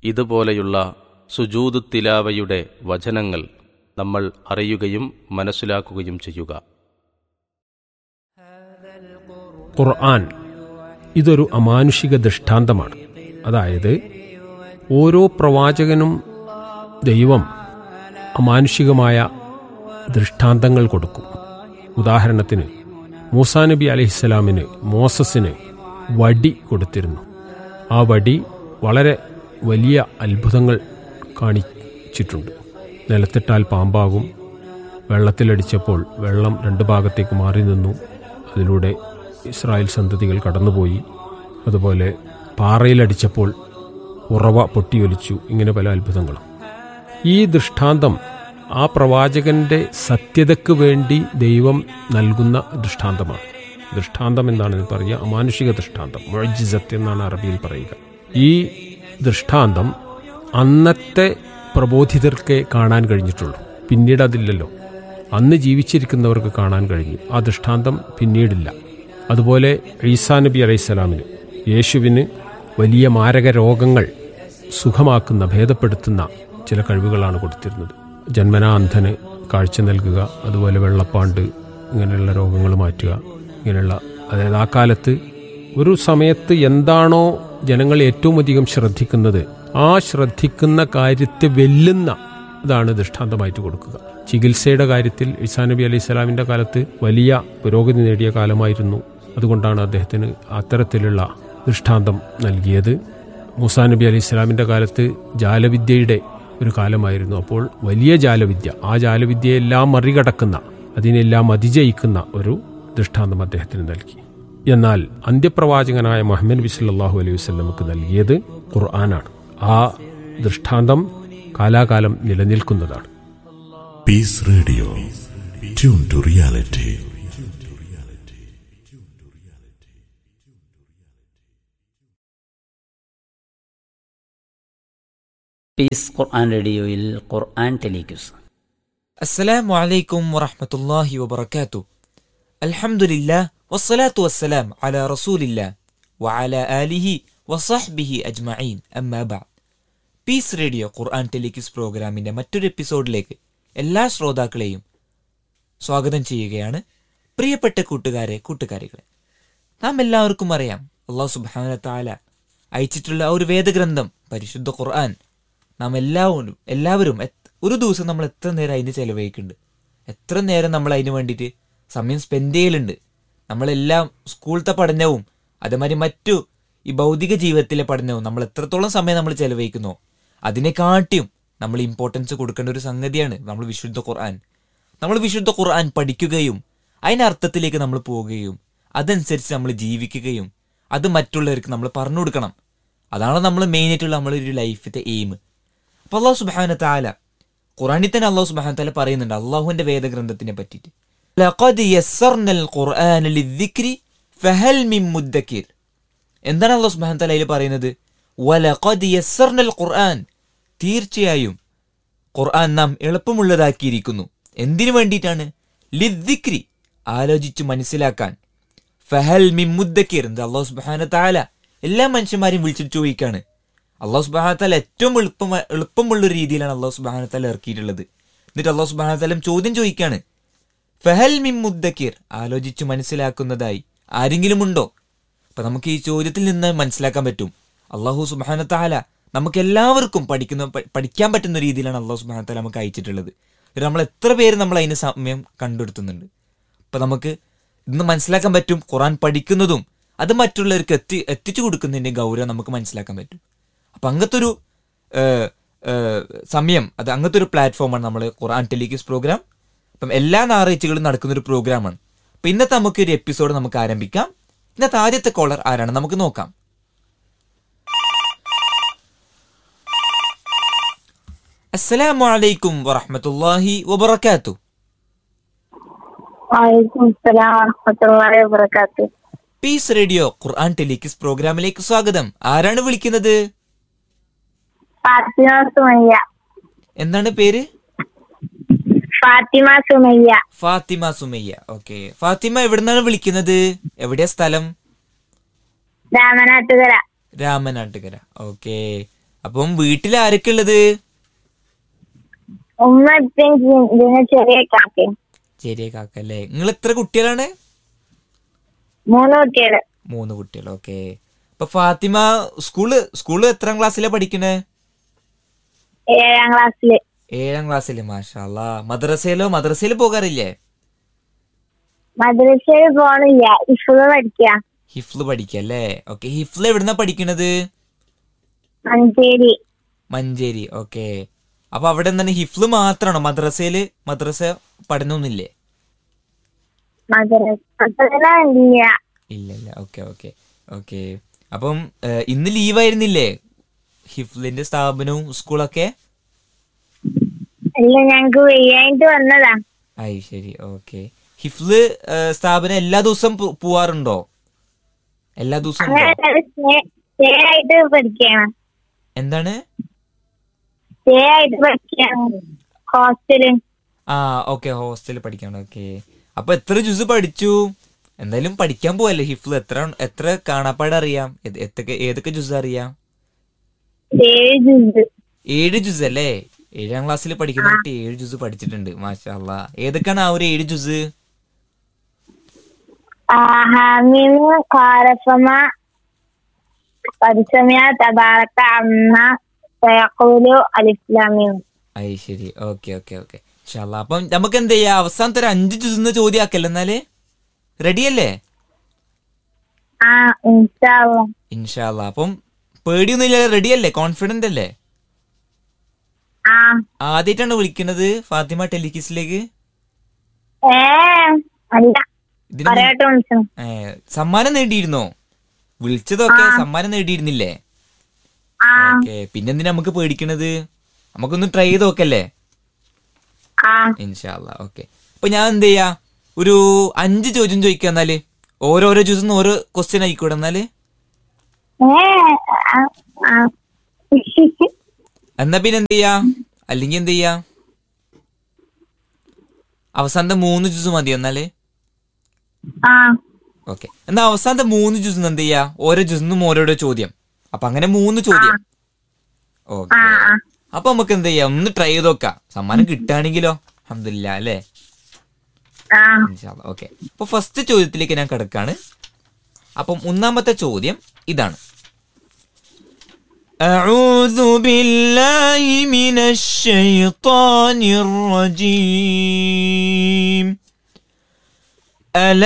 ഇതുപോലെയുള്ള സുജൂദ് തിലാവയുടെ വചനങ്ങൾ നമ്മൾ അറിയുകയും മനസ്സിലാക്കുകയും ചെയ്യുക ഖുർആൻ ഇതൊരു അമാനുഷിക ദൃഷ്ടാന്തമാണ് അതായത് ഓരോ പ്രവാചകനും ദൈവം അമാനുഷികമായ ദൃഷ്ടാന്തങ്ങൾ കൊടുക്കും ഉദാഹരണത്തിന് മൂസാ നബി അലഹിസ്സലാമിന് മോസസിന് വടി കൊടുത്തിരുന്നു ആ വടി വളരെ വലിയ അത്ഭുതങ്ങൾ കാണിച്ചിട്ടുണ്ട് നിലത്തിട്ടാൽ പാമ്പാകും വെള്ളത്തിലടിച്ചപ്പോൾ വെള്ളം രണ്ട് ഭാഗത്തേക്ക് മാറി നിന്നു അതിലൂടെ ഇസ്രായേൽ സന്തതികൾ കടന്നുപോയി അതുപോലെ പാറയിലടിച്ചപ്പോൾ ഉറവ പൊട്ടിയൊലിച്ചു ഇങ്ങനെ പല അത്ഭുതങ്ങളും ഈ ദൃഷ്ടാന്തം ആ പ്രവാചകന്റെ സത്യതയ്ക്ക് വേണ്ടി ദൈവം നൽകുന്ന ദൃഷ്ടാന്തമാണ് ദൃഷ്ടാന്തം എന്നാണ് പറയുക അമാനുഷിക ദൃഷ്ടാന്തം മൊഴിജിസത്ത് എന്നാണ് അറബിയിൽ പറയുക ഈ ദൃഷ്ടാന്തം അന്നത്തെ പ്രബോധിതർക്കേ കാണാൻ കഴിഞ്ഞിട്ടുള്ളൂ പിന്നീട് അതില്ലല്ലോ അന്ന് ജീവിച്ചിരിക്കുന്നവർക്ക് കാണാൻ കഴിഞ്ഞു ആ ദൃഷ്ടാന്തം പിന്നീടില്ല അതുപോലെ ഈസാ നബി അലൈഹിസ്സലാമിന് യേശുവിന് വലിയ മാരക രോഗങ്ങൾ സുഖമാക്കുന്ന ഭേദപ്പെടുത്തുന്ന ചില കഴിവുകളാണ് കൊടുത്തിരുന്നത് ജന്മനാ അന്ധന് കാഴ്ച നൽകുക അതുപോലെ വെള്ളപ്പാണ്ട് ഇങ്ങനെയുള്ള രോഗങ്ങൾ മാറ്റുക ഇങ്ങനെയുള്ള അതായത് ആ കാലത്ത് ഒരു സമയത്ത് എന്താണോ ജനങ്ങൾ ഏറ്റവും അധികം ശ്രദ്ധിക്കുന്നത് ആ ശ്രദ്ധിക്കുന്ന കാര്യത്തെ വെല്ലുന്ന ഇതാണ് ദൃഷ്ടാന്തമായിട്ട് കൊടുക്കുക ചികിത്സയുടെ കാര്യത്തിൽ ഇസാ നബി അലൈഹി സ്വലാമിൻ്റെ കാലത്ത് വലിയ പുരോഗതി നേടിയ കാലമായിരുന്നു അതുകൊണ്ടാണ് അദ്ദേഹത്തിന് അത്തരത്തിലുള്ള ദൃഷ്ടാന്തം നൽകിയത് മൂസാ നബി അലൈഹി സ്വലാമിൻ്റെ കാലത്ത് ജാലവിദ്യയുടെ ഒരു കാലമായിരുന്നു അപ്പോൾ വലിയ ജാലവിദ്യ ആ ജാലവിദ്യയെല്ലാം മറികടക്കുന്ന അതിനെല്ലാം അതിജയിക്കുന്ന ഒരു ദൃഷ്ടാന്തം അദ്ദേഹത്തിന് നൽകി എന്നാൽ അന്ത്യപ്രവാചകനായ മുഹമ്മദ് നബി സല്ലല്ലാഹു അലൈഹി വസല്ലമക്ക് നൽകിയത് ഖുർആനാണ് ആ ദൃഷ്ടാന്തം കാലാകാലം നിലനിൽക്കുന്നതാണ് Peace Radio. Tune to reality. Peace ഖുർആൻ റേഡിയോയിൽ ഖുർആൻ ടെലിക്യൂസ് അസ്സലാമു അലൈക്കും വറഹ്മത്തുള്ളാഹി വബറകാതു അൽഹംദുലില്ലാ വസ്സലാത്തു വസ്സലാം അലാ റസൂലില്ലാ വഅല ആലിഹി വസഹ്ബിഹി അജ്മഈൻ അമ്മാ ബഅദ് പീസ് റേഡിയോ ഖുർആൻ ടെലിക്യൂസ് പ്രോഗ്രാമിന്റെ മറ്റൊരു എപ്പിസോഡിലേക്ക് എല്ലാ ശ്രോതാക്കളെയും സ്വാഗതം ചെയ്യുകയാണ് പ്രിയപ്പെട്ട കൂട്ടുകാരെ കൂട്ടുകാരികളെ നാം എല്ലാവർക്കും അറിയാം അള്ളാഹു സുബ്ഹാനഹു താല അയച്ചിട്ടുള്ള ആ ഒരു വേദഗ്രന്ഥം പരിശുദ്ധ ഖുർആൻ നാം എല്ലാവരും എല്ലാവരും എത്- ഒരു ദിവസം നമ്മൾ എത്ര നേരം അതിന് ചെലവഴിക്കുന്നുണ്ട് എത്ര നേരം നമ്മൾ അതിന് വേണ്ടിയിട്ട് സമയം സ്പെൻഡ് ചെയ്യലുണ്ട് നമ്മളെല്ലാം സ്കൂളത്തെ പഠനവും അതേമാതിരി മറ്റു ഈ ഭൗതിക ജീവിതത്തിലെ പഠനവും നമ്മൾ എത്രത്തോളം സമയം നമ്മൾ ചെലവഴിക്കുന്നോ അതിനെക്കാട്ടിയും നമ്മൾ ഇമ്പോർട്ടൻസ് കൊടുക്കേണ്ട ഒരു സംഗതിയാണ് നമ്മൾ വിശുദ്ധ ഖുർആൻ നമ്മൾ വിശുദ്ധ ഖുർആൻ പഠിക്കുകയും അതിന്റെ അർത്ഥത്തിലേക്ക് നമ്മൾ പോവുകയും അതനുസരിച്ച് നമ്മൾ ജീവിക്കുകയും അത് മറ്റുള്ളവർക്ക് നമ്മൾ പറഞ്ഞു കൊടുക്കണം അതാണ് നമ്മൾ മെയിൻ ആയിട്ടുള്ള നമ്മുടെ ഒരു ലൈഫിന്റെ എയിം അപ്പൊ അള്ളാഹു സുബാന താല ഖുറാനിൽ തന്നെ അള്ളാഹു സുബാന താല പറയുന്നുണ്ട് അള്ളാഹുവിന്റെ വേദഗ്രന്ഥത്തിനെ പറ്റിയിട്ട് ലഖദ് യസ്സർനൽ ഖുർആന ലിദ്ദിക്രി ഫഹൽ മിൻ മുദ്ദക്കിർ എന്താണ് അള്ളാഹു സുബാന താല അതിൽ പറയുന്നത് വലഖദ് യസ്സർനൽ ഖുർആൻ തീർച്ചയായും ഖുർആൻ നാം എളുപ്പമുള്ളതാക്കിയിരിക്കുന്നു എന്തിനു വേണ്ടിയിട്ടാണ് ലിദ്ദിക്രി ആലോചിച്ച് മനസ്സിലാക്കാൻ ഫഹൽ മിൻ മുദ്ദക്കിർ എന്താ അള്ളാഹു സുബാന താല എല്ലാ മനുഷ്യന്മാരെയും വിളിച്ചിട്ട് ചോദിക്കാണ് അള്ളാഹു സുബാന താല ഏറ്റവും എളുപ്പം എളുപ്പമുള്ള ഒരു രീതിയിലാണ് അള്ളാഹു സുബാന താല ഇറക്കിയിട്ടുള്ളത് എന്നിട്ട് അള്ളാഹു സുബാന താലം ചോദ്യം ചോദിക്കാണ് ഫഹൽ മിൻ മുദ്ദക്കിർ ആലോചിച്ച് മനസ്സിലാക്കുന്നതായി ആരെങ്കിലും ഉണ്ടോ അപ്പൊ നമുക്ക് ഈ ചോദ്യത്തിൽ നിന്ന് മനസ്സിലാക്കാൻ പറ്റും അള്ളാഹു സുബാന താല നമുക്ക് എല്ലാവർക്കും പഠിക്കുന്ന പ- പഠിക്കാൻ പറ്റുന്ന രീതിയിലാണ് അള്ളാഹു സുബാന താല നമുക്ക് അയച്ചിട്ടുള്ളത് ഇത് നമ്മൾ എത്ര പേര് നമ്മൾ അതിന് സമയം കണ്ടെടുത്തുന്നുണ്ട് അപ്പൊ നമുക്ക് ഇന്ന് മനസ്സിലാക്കാൻ പറ്റും ഖുറാൻ പഠിക്കുന്നതും അത് മറ്റുള്ളവർക്ക് എത്തി എത്തിച്ചു കൊടുക്കുന്നതിന്റെ ഗൗരവം നമുക്ക് മനസ്സിലാക്കാൻ പറ്റും അപ്പൊ അങ്ങനത്തെ ഒരു ഏഹ്, ഏഹ്, സമയം അത് അങ്ങനത്തെ ഒരു പ്ലാറ്റ്ഫോമാണ് നമ്മൾ ഖുറാൻ ടെലിക്യൂസ് പ്രോഗ്രാം അപ്പം എല്ലാ ഞായറാഴ്ചകളും നടക്കുന്ന ഒരു പ്രോഗ്രാമാണ് അപ്പൊ ഇന്നത്തെ നമുക്ക് ഒരു എപ്പിസോഡ് നമുക്ക് ആരംഭിക്കാം ഇന്നത്തെ ആദ്യത്തെ കോളർ ആരാണ് നമുക്ക് നോക്കാം അസ്സലാമു അലൈക്കും വറഹ്മത്തുള്ളാഹി വബറകാതുഹു വലൈക്കും സ്സലാം വറഹ്മത്തുള്ളാഹി വബറകാത്ത് പീസ് റേഡിയോ ഖുർആൻ ടെലിക്യൂസ് പ്രോഗ്രാമിലേക്ക് സ്വാഗതം ആരാണ് വിളിക്കുന്നത് ഫാത്തിമ സുമയ്യ എന്താണ് പേര് ഫാത്തിമ സുമയ്യ ഫാത്തിമ സുമയ്യ ഓക്കെ ഫാത്തിമ എവിടുന്നാണ് വിളിക്കുന്നത് എവിടെയാ സ്ഥലം രാമനാട്ടുകര രാമനാട്ടുകര ഓക്കെ അപ്പം വീട്ടിൽ ആരൊക്കെ ഉള്ളത് ഉമ്മ ഇപ്പം ഇതിന് ചെറിയ കാക്കയും ചെറിയ കാക്ക അല്ലേ നിങ്ങൾ എത്ര കുട്ടികളാണ് മൂന്ന് കുട്ടികള് മൂന്ന് കുട്ടികൾ ഓക്കെ അപ്പൊ ഫാത്തിമ സ്കൂള് സ്കൂള് എത്രാം ക്ലാസ്സിലാ പഠിക്കണേ ഏഴാം ക്ലാസ്സില് ഏഴാം ക്ലാസ്സില് മാഷാല്ല മദ്രസയിലോ മദ്രസയിൽ പോകാറില്ലേ മദ്രസയിൽ പോണില്ല ഇഫുള് പഠിക്കുക ഹിഫ്ല് പഠിക്കല്ലേ ഓക്കെ ഹിഫ്ല് എവിടുന്നാ പഠിക്കണത് മഞ്ചേരി മഞ്ചേരി ഓക്കെ അപ്പൊ അവിടെ എന്താണ് ഹിഫ്ല് മാത്രാണോ മദ്രസയില് മദ്രസ പഠനമൊന്നുമില്ലേ മദ്രസ മദ്രസ ഇല്ല ഇല്ല ഇല്ല ഓക്കെ ഓക്കെ ഓക്കെ അപ്പം ഏഹ്, ഇന്ന് ലീവായിരുന്നില്ലേ ഹിഫ്ലിന്റെ സ്ഥാപനവും സ്കൂളൊക്കെ ഇല്ല ഞങ്ങക്ക് വെയ്യായിട്ട് വന്നതാ ആയി ശരി ഓക്കെ ഹിഫ്ല് ഏഹ്, സ്ഥാപനം എല്ലാ ദിവസവും പോ- പോവാറുണ്ടോ എല്ലാ ദിവസവും ഉണ്ടോ അങ്ങനെ സ്റ്റേ ആയിട്ട് പഠിക്കണം എന്താണ് സ്റ്റേ ആയിട്ട് പഠിക്കണം ഹോസ്റ്റല് ആ ഓക്കെ ഹോസ്റ്റലിൽ പഠിക്കണം ഓക്കെ അപ്പൊ എത്ര ജ്യൂസ് പഠിച്ചു എന്തായാലും പഠിക്കാൻ പോവല്ലേ ഹിഫ്ല് എത്ര എത്ര കാണാപ്പാട് അറിയാം ഏത്- എത്തൊക്കെ ഏതൊക്കെ ജ്യൂസ് അറിയാം ഏഴ് ജ്യൂസ് ഏഴ് ജ്യൂസ് അല്ലേ ഏഴാം ക്ലാസ്സിൽ പഠിക്കുന്ന കുട്ടി ഏഴ് ജ്യൂസ് പഠിച്ചിട്ടുണ്ട് മാഷാല്ല ഏതൊക്കെയാണ് ആ ഒരു ഏഴ് ജ്യൂസ് ഹാമിമ് കാരഫമ പരിസമയ തബാറക്ക അമ്മ സയഖൂലു അലിസ്ലാമിയും അയ് ശരി ഓക്കെ ഓക്കെ ഓക്കെ ഇൻഷാല്ലാ അപ്പം നമുക്ക് എന്ത് ചെയ്യാം അവസാനത്തെ ഒരു അഞ്ച് ജ്യൂസ് ചോദ്യം ആക്കല്ലേ എന്നാല് റെഡി അല്ലേ ആ ഇൻഷാല്ല ഇൻഷാല്ല അപ്പം പേടിയൊന്നുമില്ല റെഡി അല്ലേ കോൺഫിഡന്റ് അല്ലേ ആ ആദ്യമായിട്ടാണ് വിളിക്കുന്നത് ഫാത്തിമ ടെലിക്കിസിലേക്ക് ഏ അല്ല ഇതിന് മുൻ- പറയട്ടെ വിളിച്ചു ഏ, സമ്മാനം നേടിയിരുന്നോ വിളിച്ചതൊക്കെ സമ്മാനം നേടിയിരുന്നില്ലേ ആ ഓക്കെ പിന്നെന്തിനാ നമുക്ക് പേടിക്കണത് നമുക്കൊന്ന് ട്രൈ ചെയ്ത് നോക്കല്ലേ ആ ഇൻഷാല്ല ഓക്കെ അപ്പൊ ഞാൻ എന്ത് ചെയ്യാ ഒരു അഞ്ച് ചോദ്യം ചോദിക്കുക എന്നാല് ഓരോരോ ജ്യൂസിന്ന് ഓരോ ക്വസ്റ്റ്യൻ ആയിക്കോട്ടെ എന്നാല് ഏ ആ, ആ. എന്നാ പിന്നെ എന്ത് ചെയ്യാ അല്ലെങ്കിൽ എന്ത് ചെയ്യാ അവസാനത്തെ മൂന്ന് ജ്യൂസ് മതി എന്നാല് ആ ഓക്കെ എന്നാ അവസാനത്തെ മൂന്ന് ജ്യൂസിന് എന്ത് ചെയ്യാ ഓരോ ജ്യൂസിനും ഓരോരോ ചോദ്യം അപ്പൊ അങ്ങനെ മൂന്ന് ചോദ്യം ഓക്കെ ആ ആ അപ്പൊ നമുക്ക് എന്ത് ചെയ്യാം ഒന്ന് ട്രൈ ചെയ്ത് നോക്കാം സമ്മാനം കിട്ടുകയാണെങ്കിലോ അഹമ്മദില്ല അല്ലേ ആ ഓക്കെ അപ്പൊ ഫസ്റ്റ് ചോദ്യത്തിലേക്ക് ഞാൻ കിടക്കാണ് അപ്പം ഒന്നാമത്തെ ചോദ്യം ഇതാണ് أعوذ بالله من الشيطان الرجيم ألا